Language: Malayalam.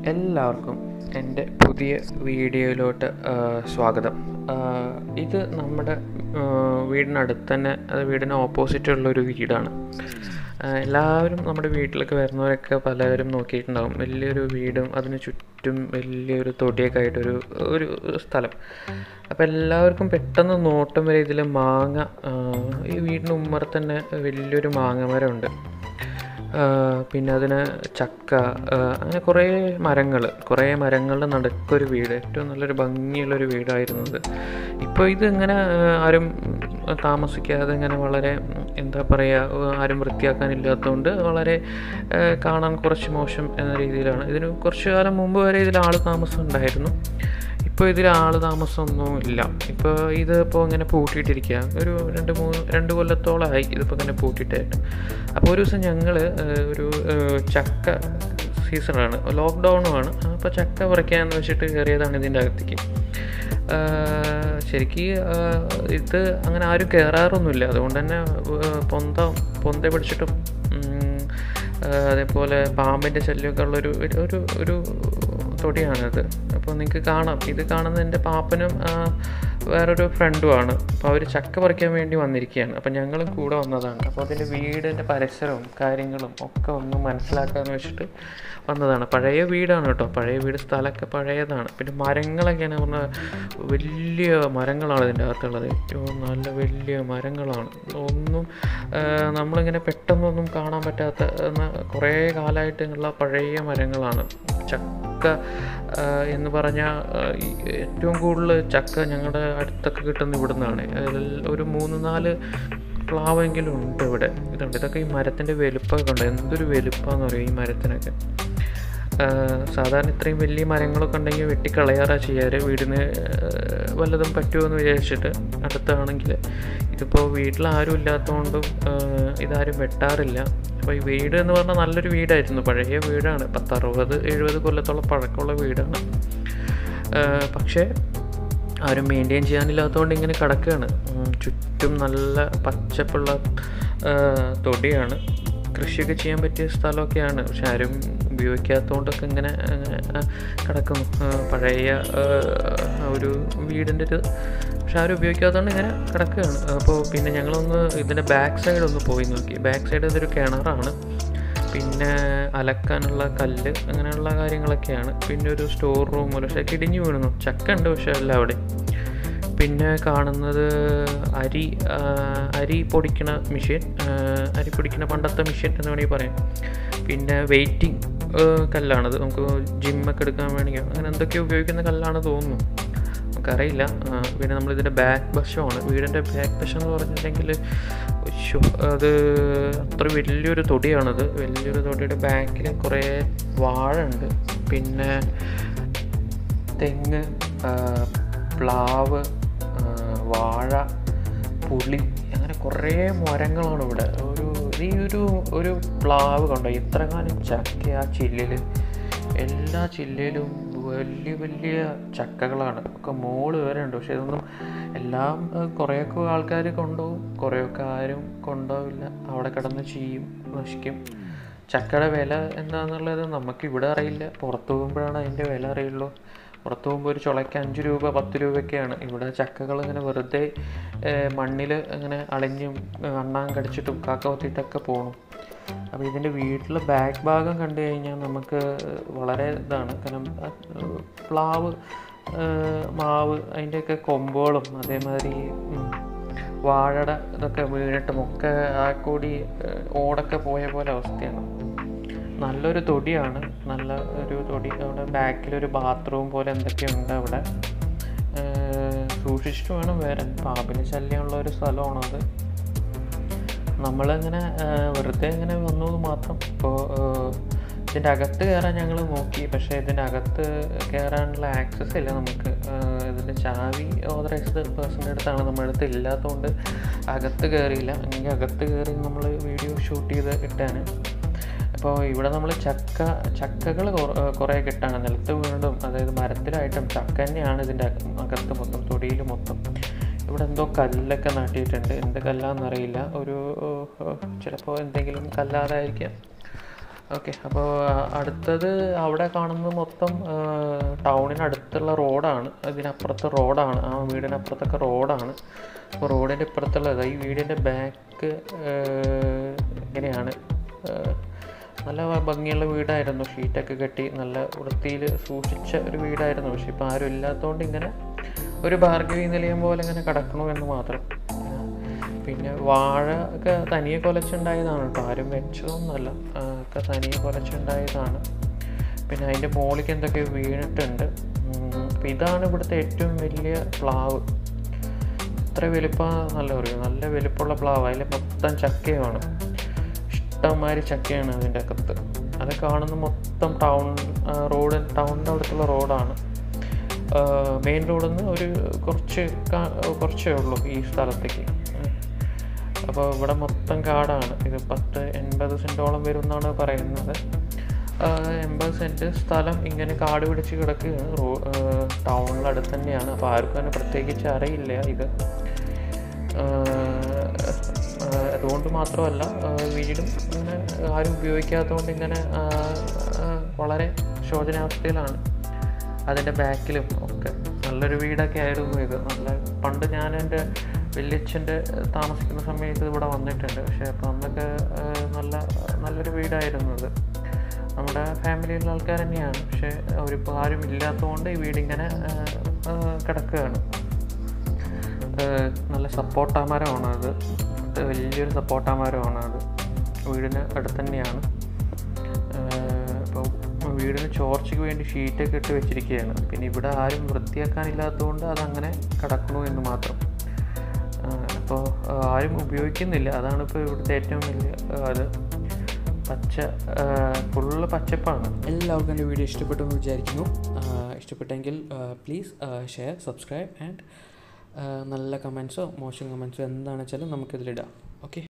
എല്ലാവർക്കും എൻ്റെ പുതിയ വീഡിയോയിലോട്ട് ആ, സ്വാഗതം ആ, ഇത് നമ്മുടെ ആ, വീടിനടുത്ത് തന്നെ അത് വീടിന് ഓപ്പോസിറ്റ് ഉള്ളൊരു വീടാണ് ആ, എല്ലാവരും നമ്മുടെ വീട്ടിലൊക്കെ വരുന്നവരൊക്കെ പലരും നോക്കിയിട്ടുണ്ടാവും വലിയൊരു വീടും അതിന് ചുറ്റും വലിയൊരു തൊടിയൊക്കെ ആയിട്ടൊരു ഒരു സ്ഥലം അപ്പോൾ എല്ലാവർക്കും പെട്ടെന്ന് നോട്ടം വരെ ഇതിൽ മാങ്ങ ആ, ഈ വീടിന് ഉമ്മറത്ത് തന്നെ വലിയൊരു മാങ്ങ മരമുണ്ട് ആഹ് പിന്നെ അതിന് ചക്ക ആഹ് അങ്ങനെ കുറേ മരങ്ങൾ കുറേ മരങ്ങളുടെ നടുക്കൊരു വീട് ഏറ്റവും നല്ലൊരു ഭംഗിയുള്ളൊരു വീടായിരുന്നു ഇത് ഇപ്പോൾ ഇത് ഇങ്ങനെ ആഹ് ആരും താമസിക്കാതെ ഇങ്ങനെ വളരെ ഉം, എന്താ പറയുക ആരും വൃത്തിയാക്കാനില്ലാത്തതുകൊണ്ട് വളരെ ആഹ് കാണാൻ കുറച്ച് മോശം എന്ന രീതിയിലാണ് ഇതിന് കുറച്ച് കാലം മുമ്പ് വരെ ഇതിൽ ആൾ താമസം ഉണ്ടായിരുന്നു ഇപ്പോൾ ഇതിൽ ആൾ താമസമൊന്നും ഇല്ല ഇപ്പോൾ ഇത് ഇപ്പോൾ ഇങ്ങനെ പൂട്ടിയിട്ടിരിക്കുക ഒരു രണ്ട് മൂന്ന് രണ്ട് കൊല്ലത്തോളമായി ഇതിപ്പോൾ ഇങ്ങനെ പൂട്ടിയിട്ടായിട്ട് അപ്പോൾ ഒരു ദിവസം ഞങ്ങൾ ഒരു ഏഹ്, ചക്ക സീസണാണ് ലോക്ക്ഡൗണുമാണ് അപ്പോൾ ചക്ക പറിക്കാമെന്ന് വെച്ചിട്ട് കയറിയതാണ് ഇതിൻ്റെ അകത്തേക്ക് ആഹ് ശരിക്ക് ആഹ് ഇത് അങ്ങനെ ആരും കയറാറൊന്നുമില്ല അതുകൊണ്ട് തന്നെ ഏഹ്, പൊന്ത പൊന്ത പിടിച്ചിട്ടും ഉം, ആഹ് അതേപോലെ പാമ്പിൻ്റെ ശല്യമൊക്കെ ഉള്ളൊരു ഒരു- ഒരു ഒരു തൊടിയാണിത് അപ്പോൾ നിങ്ങൾക്ക് കാണാം ഇത് കാണുന്നത് എൻ്റെ പാപ്പനും ആ, വേറൊരു ഫ്രണ്ടുമാണ് അപ്പോൾ അവർ ചക്ക പറിക്കാൻ വേണ്ടി വന്നിരിക്കുകയാണ് അപ്പോൾ ഞങ്ങളും കൂടെ വന്നതാണ് അപ്പോൾ അതിൻ്റെ വീടിൻ്റെ പരിസരവും കാര്യങ്ങളും ഒക്കെ ഒന്ന് മനസ്സിലാക്കാമെന്ന് വെച്ചിട്ട് വന്നതാണ് പഴയ വീടാണ് കേട്ടോ പഴയ വീട് സ്ഥലമൊക്കെ പഴയതാണ് പിന്നെ മരങ്ങളൊക്കെയാണ് പറഞ്ഞാൽ വലിയ മരങ്ങളാണ് ഇതിൻ്റെ അകത്തുള്ളത് ഏറ്റവും നല്ല വലിയ മരങ്ങളാണ് ഒന്നും ആ, നമ്മളിങ്ങനെ പെട്ടെന്നൊന്നും കാണാൻ പറ്റാത്ത എന്ന കുറേ കാലമായിട്ടുള്ള പഴയ മരങ്ങളാണ് ചക്ക ആ, എന്ന് പറഞ്ഞാൽ ഏറ്റവും കൂടുതൽ ചക്ക ഞങ്ങളുടെ അടുത്തൊക്കെ കിട്ടുന്ന ഇവിടെ നിന്നാണ് ഒരു മൂന്ന് നാല് പ്ലാവെങ്കിലും ഉണ്ട് ഇവിടെ ഇതുണ്ട് ഇതൊക്കെ ഈ മരത്തിൻ്റെ വലുപ്പമൊക്കെ ഉണ്ട് എന്തൊരു വലുപ്പമാണെന്ന് പറയും ഈ മരത്തിനൊക്കെ ആ, സാധാരണ ഇത്രയും വലിയ മരങ്ങളൊക്കെ ഉണ്ടെങ്കിൽ വെട്ടിക്കളയാറാ ചെയ്യാറ് വീടിന് ആ, വല്ലതും പറ്റുമോ എന്ന് വിചാരിച്ചിട്ട് അടുത്താണെങ്കിൽ ഇതിപ്പോൾ വീട്ടിൽ ആരും ഇല്ലാത്തതുകൊണ്ടും ആ, ഇതാരും വെട്ടാറില്ല അപ്പോൾ ഈ വീട് എന്ന് പറഞ്ഞാൽ നല്ലൊരു വീടായിരുന്നു പഴയ വീടാണ് പത്തറുപത് എഴുപത് കൊല്ലത്തോളം പഴക്കമുള്ള വീടാണ് ആ, പക്ഷേ ആരും മെയിൻറ്റെയിൻ ചെയ്യാനില്ലാത്തതുകൊണ്ട് ഇങ്ങനെ കിടക്കുകയാണ് ഉം, ചുറ്റും നല്ല പച്ചപ്പുള്ള ആ, തൊടിയാണ് കൃഷിയൊക്കെ ചെയ്യാൻ പറ്റിയ സ്ഥലമൊക്കെയാണ് പക്ഷെ ആരും ഉപയോഗിക്കാത്തതുകൊണ്ടൊക്കെ ഇങ്ങനെ അങ്ങനെ, ആ, കിടക്കുന്നു ആ, പഴയ ആ, ഒരു വീടിൻ്റെ ഒരു പക്ഷെ ആരും ഉപയോഗിക്കാത്തതുകൊണ്ട് ഇങ്ങനെ കിടക്കുകയാണ് അപ്പോൾ പിന്നെ ഞങ്ങളൊന്ന് ഇതിൻ്റെ ബാക്ക് സൈഡ് ഒന്ന് പോയി നോക്കി ബാക്ക് സൈഡ് ഇതൊരു കിണറാണ് പിന്നെ അലക്കാനുള്ള കല്ല് അങ്ങനെയുള്ള കാര്യങ്ങളൊക്കെയാണ് പിന്നെ ഒരു സ്റ്റോർ റൂം പോലെ പക്ഷേ ഇടിഞ്ഞു വീണു ചക്ക ഉണ്ട് പക്ഷേ അല്ല അവിടെ പിന്നെ കാണുന്നത് അരി ആ, അരി പൊടിക്കണ മെഷീൻ ആ, അരി പൊടിക്കണ പണ്ടത്തെ മെഷീൻ എന്ന് വേണമെങ്കിൽ പറയാം പിന്നെ വെയിറ്റിംഗ് കല്ലാണത് നമുക്ക് ജിമ്മൊക്കെ എടുക്കാൻ വേണമെങ്കിൽ അങ്ങനെ എന്തൊക്കെയോ ഉപയോഗിക്കുന്ന കല്ലാണ് തോന്നുന്നു നമുക്കറിയില്ല ആ, പിന്നെ നമ്മളിതിൻ്റെ ബാക്ക് വശമാണ് വീടിൻ്റെ ബാക്ക് വശം എന്ന് പറഞ്ഞിട്ടുണ്ടെങ്കിൽ ശ്ശോ, അത് അത്ര വലിയൊരു തൊടിയാണത് വലിയൊരു തൊടിയുടെ ബാക്കിൽ കുറേ വാഴ ഉണ്ട് പിന്നെ തെങ്ങ് ആ, പ്ലാവ് ആ, വാഴ പുളി അങ്ങനെ കുറേ മരങ്ങളാണ് ഇവിടെ ഒരു ഈ ഒരു ഒരു പ്ലാവ് കണ്ടോ ഇത്ര കാലം ചക്ക ആ ചില്ലിൽ എല്ലാ ചില്ലയിലും വലിയ വലിയ ചക്കകളാണ് ഒക്കെ മോള് വരെ ഉണ്ട് പക്ഷെ ഇതൊന്നും എല്ലാം ഏഹ്, കുറേയൊക്കെ ആൾക്കാർ കൊണ്ടുപോകും കുറേയൊക്കെ ആരും കൊണ്ടുപോവില്ല അവിടെ കിടന്ന് ചെയ്യും നശിക്കും ചക്കയുടെ വില എന്താണെന്നുള്ളത് നമുക്ക് ഇവിടെ അറിയില്ല പുറത്ത് പോകുമ്പോഴാണ് അതിൻ്റെ വില അറിയുള്ളൂ പുറത്ത് പോകുമ്പോൾ ഒരു ചുളയ്ക്ക് അഞ്ച് രൂപ പത്ത് രൂപയൊക്കെയാണ് ഇവിടെ ചക്കകൾ ഇങ്ങനെ വെറുതെ മണ്ണിൽ ഇങ്ങനെ അളിഞ്ഞും ഏഹ്, അണ്ണാൻ കടിച്ചിട്ടും കാക്ക കൊത്തിയിട്ടൊക്കെ പോകണം അപ്പോൾ ഇതിൻ്റെ വീട്ടിലെ ബാക്ക് ഭാഗം കണ്ടു കഴിഞ്ഞാൽ നമുക്ക് വളരെ ഇതാണ് കാരണം അഹ് പ്ലാവ് ഏഹ്, മാവ് അതിൻ്റെയൊക്കെ കൊമ്പുകളും അതേമാതിരി ഉം, വാഴയുടെ ഇതൊക്കെ വീണിട്ടും ഒക്കെ ആ കൂടി ഏഹ്, ഓടൊക്കെ പോയ പോലെ അവസ്ഥയാണ് നല്ലൊരു തൊടിയാണ് നല്ല ഒരു തൊടി അവിടെ ബാക്കിലൊരു ബാത്റൂം പോലെ എന്തൊക്കെയുണ്ട് അവിടെ ഏഹ്, സൂക്ഷിച്ചിട്ട് വേണം വരാൻ പാമ്പിന് ശല്യമുള്ള ഒരു സ്ഥലമാണത് നമ്മളിങ്ങനെ ആ, വെറുതെ ഇങ്ങനെ വന്നു എന്ന് മാത്രം ഇപ്പോൾ ഇതിൻ്റെ അകത്ത് കയറാൻ ഞങ്ങൾ നോക്കി പക്ഷേ ഇതിൻ്റെ അകത്ത് കയറാനുള്ള ആക്സസ് ഇല്ല നമുക്ക് ആ, ഇതിൻ്റെ ചാവി ഓതറൈസ്ഡ് പേഴ്സൻ്റെ അടുത്താണ് നമ്മുടെ അടുത്ത് ഇല്ലാത്തതുകൊണ്ട് അകത്ത് കയറിയില്ല അല്ലെങ്കിൽ അകത്ത് കയറി നമ്മൾ വീഡിയോ ഷൂട്ട് ചെയ്ത് ഇട്ടാണ് അപ്പോൾ ഇവിടെ നമ്മൾ ചക്ക ചക്കകൾ കുറേ കിട്ടാണ് നിലത്ത് വീണ്ടും അതായത് മരത്തിലായിട്ടും ചക്ക തന്നെയാണ് ഇതിൻ്റെ അകത്ത് മൊത്തം തൊടിയിൽ മൊത്തം ഇവിടെ എന്തോ കല്ലൊക്കെ നാട്ടിയിട്ടുണ്ട് എന്ത് കല്ലാന്നറിയില്ല ഒരു ചിലപ്പോൾ എന്തെങ്കിലും കല്ലാതായിരിക്കാം ഓക്കെ അപ്പോൾ അടുത്തത് അവിടെ കാണുന്നത് മൊത്തം ടൗണിനടുത്തുള്ള റോഡാണ് അതിനപ്പുറത്ത് റോഡാണ് ആ വീടിനപ്പുറത്തൊക്കെ റോഡാണ് അപ്പോൾ റോഡിൻ്റെ ഇപ്പുറത്തുള്ളത് ഈ വീടിൻ്റെ ബാക്ക് ഇങ്ങനെയാണ് ഏഹ്, നല്ല ഭംഗിയുള്ള വീടായിരുന്നു ഷീറ്റൊക്കെ കെട്ടി നല്ല വൃത്തിയിൽ സൂക്ഷിച്ച ഒരു വീടായിരുന്നു പക്ഷെ ഇപ്പോൾ ആരും ഇല്ലാത്തതുകൊണ്ട് ഇങ്ങനെ ഒരു ഭാർഗവി നിലയം പോലെ ഇങ്ങനെ കിടക്കണു എന്ന് മാത്രം പിന്നെ വാഴ ഒക്കെ തനിയെ കൊലച്ചുണ്ടായതാണ് കേട്ടോ ആരും വെച്ചതൊന്നുമല്ല ആ, ഒക്കെ തനിയെ കൊലച്ചുണ്ടായതാണ് പിന്നെ അതിൻ്റെ മുകളിലേക്ക് എന്തൊക്കെ വീണിട്ടുണ്ട് ഉം, അപ്പോൾ ഇതാണ് ഇവിടുത്തെ ഏറ്റവും വലിയ പ്ലാവ് ഇത്ര വലിപ്പം നല്ല പറയും നല്ല വലിപ്പമുള്ള പ്ലാവ് അതിൽ മൊത്തം ചക്കയാണ് ഇഷ്ടംമാതിരി ചക്കയാണ് അതിൻ്റെ അകത്ത് അത് കാണുന്ന മൊത്തം ടൗൺ റോഡ് ടൗണിൻ്റെ അടുത്തുള്ള റോഡാണ് മെയിൻ റോഡിൽ നിന്ന് ഒരു കുറച്ച് കാ- കുറച്ചേ ഉള്ളൂ ഈ സ്ഥലത്തേക്ക് അപ്പോൾ ഇവിടെ മൊത്തം കാടാണ് ഇത് പത്ത് എൺപത് സെൻറ്റോളം വരും എന്നാണ് പറയുന്നത് ആ, എൺപത് സെൻറ്റ് സ്ഥലം ഇങ്ങനെ കാട് പിടിച്ച് കിടക്കുകയാണ് റോ ടൗണിനടുത്ത് തന്നെയാണ് അപ്പോൾ ആർക്കും തന്നെ പ്രത്യേകിച്ച് അറിയില്ല ഇത് ആ, ആ, അതുകൊണ്ട് മാത്രമല്ല ആ, വീടും ഇങ്ങനെ ആരും ഉപയോഗിക്കാത്തതുകൊണ്ട് ഇങ്ങനെ ആ, ആ, വളരെ ശോചനാവസ്ഥയിലാണ് അതിൻ്റെ ബാക്കിലും ഒക്കെ നല്ലൊരു വീടൊക്കെ ആയിരുന്നു ഇത് നല്ല പണ്ട് ഞാൻ എൻ്റെ വല്യച്ഛൻ്റെ താമസിക്കുന്ന സമയത്ത് ഇവിടെ വന്നിട്ടുണ്ട് പക്ഷേ അപ്പോൾ അന്നൊക്കെ ആ, നല്ല നല്ലൊരു വീടായിരുന്നു ഇത് നമ്മുടെ ഫാമിലിയിലുള്ള ആൾക്കാർ തന്നെയാണ് പക്ഷേ അവരിപ്പോൾ ആരും ഇല്ലാത്തതുകൊണ്ട് ഈ വീടിങ്ങനെ ആ, ആ, കിടക്കുകയാണ് ഏഹ് നല്ല സപ്പോർട്ടാ മരമാണ് അത് അത് വലിയൊരു സപ്പോർട്ടാ മരമാണ് അത് വീടിന് അടുത്ത് തന്നെയാണ് ഇപ്പോൾ വീടിന് ചോർച്ചയ്ക്ക് വേണ്ടി ഷീറ്റൊക്കെ ഇട്ട് വെച്ചിരിക്കുകയാണ് പിന്നെ ഇവിടെ ആരും വൃത്തിയാക്കാനില്ലാത്തതുകൊണ്ട് അതങ്ങനെ കിടക്കണു എന്ന് മാത്രം അപ്പോൾ ആരും ഉപയോഗിക്കുന്നില്ല അതാണ് ഇപ്പോൾ ഇവിടുത്തെ ഏറ്റവും വലിയ ആ, അത് പച്ച ഫുള്ള് പച്ചപ്പാണ് എല്ലാവർക്കും എൻ്റെ വീഡിയോ ഇഷ്ടപ്പെട്ടു എന്ന് വിചാരിക്കുന്നു ആഹ് ഇഷ്ടപ്പെട്ടെങ്കിൽ പ്ലീസ് ഷെയർ സബ്സ്ക്രൈബ് ആൻഡ് നല്ല കമൻസോ മോശം കമൻസോ എന്താണെന്ന് വെച്ചാലും നമുക്കിതിലിടാം ഓക്കെ